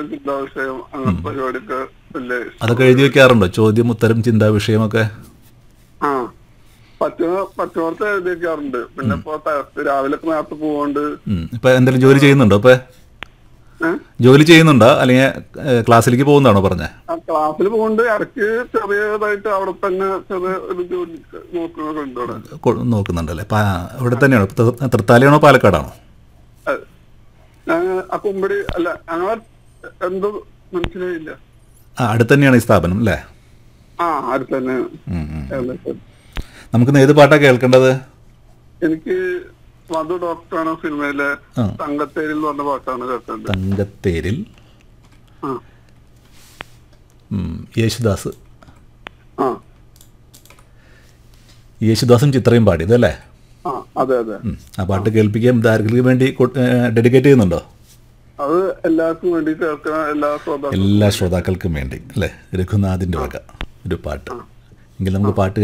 ചിന്താവിഷയം അങ്ങനത്തെ പരിപാടിയൊക്കെ വലിയ ഇഷ്ടം. അതൊക്കെ എഴുതി വെക്കാറുണ്ടോ ചോദ്യം ഉത്തരം ചിന്താ വിഷയമൊക്കെ ആ പറ്റുന്ന പറ്റുന്നോർത്ത് എഴുതി വെക്കാറുണ്ട് പിന്നെ ഇപ്പൊ ത- രാവിലെ ഒക്കെ നേരത്തെ പോവാണ്ട് ഉം. ഇപ്പൊ എന്തെങ്കിലും ജോലി ചെയ്യുന്നുണ്ടോ ഇപ്പൊ ഏഹ് ജോലി ചെയ്യുന്നുണ്ടോ അല്ലെങ്കിൽ ഏഹ്, ക്ലാസ്സിലേക്ക് പോകുന്നതാണോ പറഞ്ഞേ ആ ക്ലാസ്സിൽ പോകുന്നുണ്ട് ഇടയ്ക്ക് ചെറിയതായിട്ട് അവിടെ തന്നെ ചെറിയ ഒരു ജോലി നോക്കുന്നൊക്കെ ഉണ്ട് അവിടെ കൊ- നോക്കുന്നുണ്ടല്ലേ പാ ഇവിടെ തന്നെയാണോ ഇപ്പൊ ത- തൃത്താലയാണോ പാലക്കാടാണോ അത് ഞാൻ ആ കുമ്പടി അല്ല ഞങ്ങളെ എന്തോ മനസ്സിലായില്ല ആ അടുത്ത് തന്നെയാണ് ഈ സ്ഥാപനം അല്ലേ ആ അടുത്ത് തന്നെ ഉം, ഉം. ഏകദേശം. നമുക്കിന്ന് ഏത് പാട്ടാ കേൾക്കേണ്ടത് എനിക്ക് മധു ഡോക്ടറാണ് സിനിമയിലെ ആ. തങ്കത്തേരിൽ എന്ന് പറഞ്ഞ പാട്ടാണ് കേട്ടത് തങ്കത്തേരിൽ ആ ഉം, യേശുദാസ് ആ യേശുദാസും ചിത്രയും പാടിയത് അല്ലേ ആ അതെ അതെ ഉം. ആ പാട്ട് കേൾപ്പിക്കാൻ ആർക്കെങ്കിലും വേണ്ടി ഡെഡിക്കേറ്റ് ചെയ്യുന്നുണ്ടോ അത് എല്ലാവർക്കും വേണ്ടി കേൾക്കുന്ന എല്ലാ ശ്രോതാക്കളും എല്ലാ ശ്രോതാക്കൾക്കും വേണ്ടി അല്ലേ രഘുനാഥിൻ്റെ വക ഒരു പാട്ട് എങ്കിൽ നമുക്ക് പാട്ട്